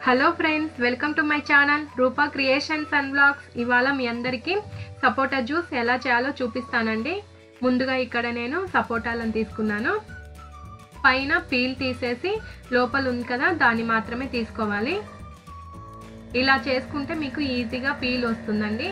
hello friends welcome to my channel Rupa creations and blogs ఇవాళ మీ అందరికీ సపోటా జ్యూస్ ఎలా చేయాలో చూపిస్తానండి ముందుగా ఇక్కడ నేను సపోటాలను తీసుకున్నాను పైన పీల్ తీసేసి లోపల ఉంది కదా దాన్ని మాత్రమే తీసుకోవాలి ఇలా చేసుకుంటే మీకు ఈజీగా పీల్ వస్తుందండి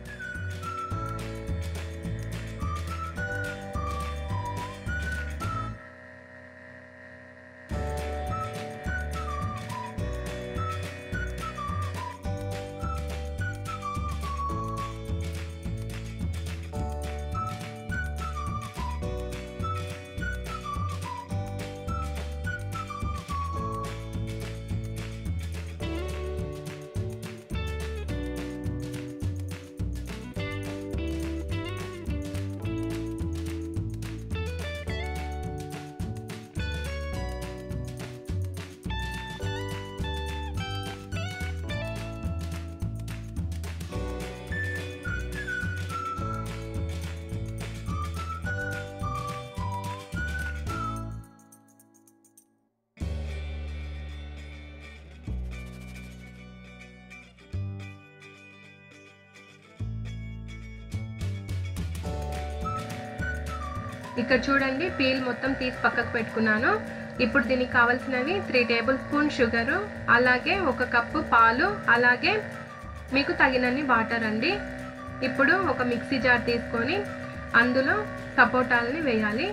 ఇక్కడ చూడండి పీల్ మొత్తం తీసి పక్కకు పెట్టుకున్నాను ఇప్పుడు దీనికి కావాల్సినవి త్రీ టేబుల్ స్పూన్ షుగరు అలాగే ఒక కప్పు పాలు అలాగే మీకు తగినన్ని వాటర్ అండి ఇప్పుడు ఒక మిక్సీ జార్ తీసుకొని అందులో సపోటాలని వేయాలి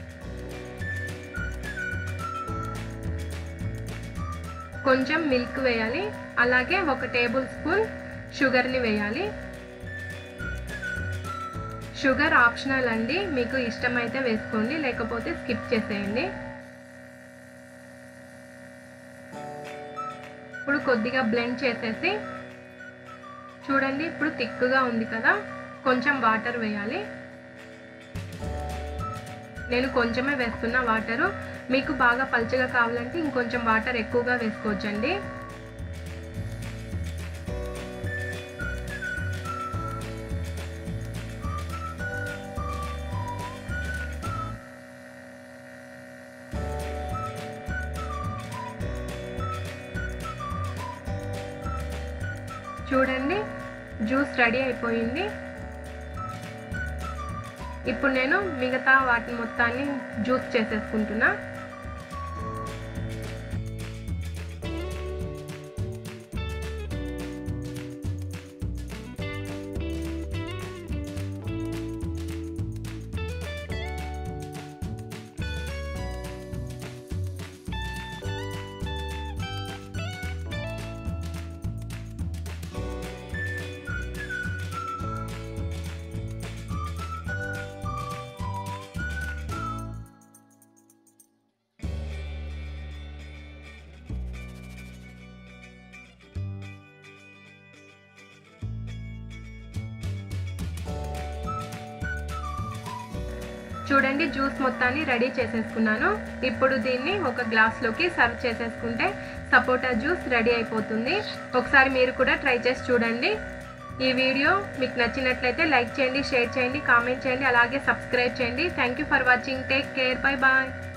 కొంచెం మిల్క్ వేయాలి అలాగే ఒక టేబుల్ స్పూన్ షుగర్ని వేయాలి షుగర్ ఆప్షనల్ అండి మీకు ఇష్టమైతే వేసుకోండి లేకపోతే స్కిప్ చేసేయండి ఇప్పుడు కొద్దిగా బ్లెండ్ చేసేసి చూడండి ఇప్పుడు థిక్గా ఉంది కదా కొంచెం వాటర్ వేయాలి నేను కొంచెమే వేస్తున్న వాటరు మీకు బాగా పల్చగా కావాలంటే ఇంకొంచెం వాటర్ ఎక్కువగా వేసుకోవచ్చండి చూడండి జ్యూస్ రెడీ అయిపోయింది ఇప్పుడు నేను మిగతా వాటిని మొత్తాన్ని జ్యూస్ చేసేసుకుంటున్నా చూడండి జ్యూస్ మొత్తాన్ని రెడీ చేసేసుకున్నాను ఇప్పుడు దీన్ని ఒక గ్లాస్లోకి సర్వ్ చేసేసుకుంటే సపోటా జ్యూస్ రెడీ అయిపోతుంది ఒకసారి మీరు కూడా ట్రై చేసి చూడండి ఈ వీడియో మీకు నచ్చినట్లయితే లైక్ చేయండి షేర్ చేయండి కామెంట్ చేయండి అలాగే సబ్స్క్రైబ్ చేయండి thank you for watching take care bye bye